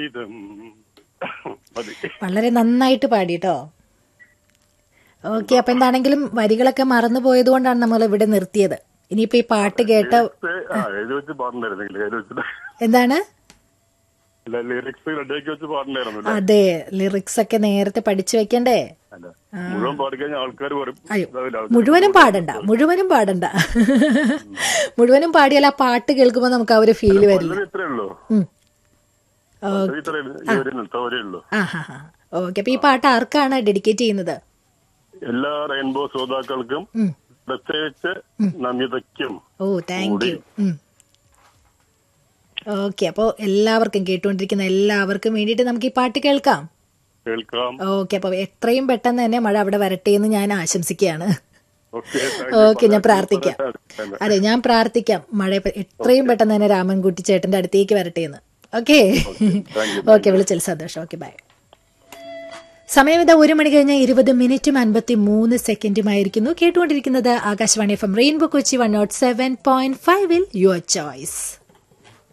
ജീവിതം മതി വളരെ നന്നായിട്ട് പാടിട്ടോ ഓക്കെ അപ്പൊ എന്താണെങ്കിലും വരികളൊക്കെ മറന്നു പോയത് കൊണ്ടാണ് നമ്മൾ ഇവിടെ നിർത്തിയത് ഇനിയിപ്പോ ഈ പാട്ട് കേട്ട ആ എഴുതി വെച്ച് പാടണ്ടായിരുന്നെങ്കിൽ എഴുതി വെച്ചിട്ട് എന്താണ് അല്ല ലിറിക്സ് റെഡിയാക്കി വെച്ച് പാടണ്ടായിരുന്നു അതെ ലിറിക്സ് ഒക്കെ നേരത്തെ പഠിച്ചു വെക്കണ്ടേ അല്ല മുഴുവൻ പാടിക്കഴിഞ്ഞാൽ ആൾക്കാർ പറയും അയ്യോ ഇതാവില്ല, ആൾക്കാര് മുഴുവനും പാടണ്ട മുഴുവനും പാടണ്ട മുഴുവനും പാടിയാൽ ആ പാട്ട് കേൾക്കുമ്പോൾ നമുക്ക് ആ ഒരു ഫീല് വരില്ല പല്ലവി ഇത്രേ ഉള്ളൂ ഉം. പല്ലവി ഇത്രേ ഉള്ളൂ. ഈ ഒരു നിർത്തവരേ ഉള്ളൂ ആ ഹാ ഹാ ഓക്കെ അപ്പൊ ഈ പാട്ട് ആർക്കാണ് ഡെഡിക്കേറ്റ് ചെയ്യുന്നത് എല്ലാ റെയിൻബോ ശ്രോതാക്കൾക്കും ഉം. പ്രത്യേകിച്ച് നമിതയ്ക്കും ഓ താങ്ക് യു ഓക്കെ അപ്പോൾ എല്ലാവർക്കും കേട്ടുകൊണ്ടിരിക്കുന്ന എല്ലാവർക്കും വേണ്ടിയിട്ട് നമുക്ക് ഈ പാട്ട് കേൾക്കാം കേൾക്കാം ഓക്കെ അപ്പോൾ എത്രയും പെട്ടെന്ന് തന്നെ മഴ അവിടെ വരട്ടെ എന്ന് ഞാൻ ആശംസിക്കുകയാണ് ഓക്കെ ഓക്കെ ഞാൻ പ്രാർത്ഥിക്കാം അതെ ഞാൻ പ്രാർത്ഥിക്കാം മഴ പെ- എത്രയും പെട്ടെന്ന് തന്നെ രാമൻകുട്ടി ചേട്ടന്റെ അടുത്തേക്ക് വരട്ടെ എന്ന് ഓക്കെ ഓക്കെ വിളിച്ചത് സന്തോഷം ഓക്കെ ബൈ സമയം ഇതാ ഒരു മണി കഴിഞ്ഞ ഇരുപത് മിനിറ്റും അൻപത്തി മൂന്ന് സെക്കൻഡുമായിരിക്കുന്നു കേട്ടുകൊണ്ടിരിക്കുന്നത് Akashvani F M rainbow Kochi one nought seven point ഫൈവിൽ യുവർ ചോയ്സ്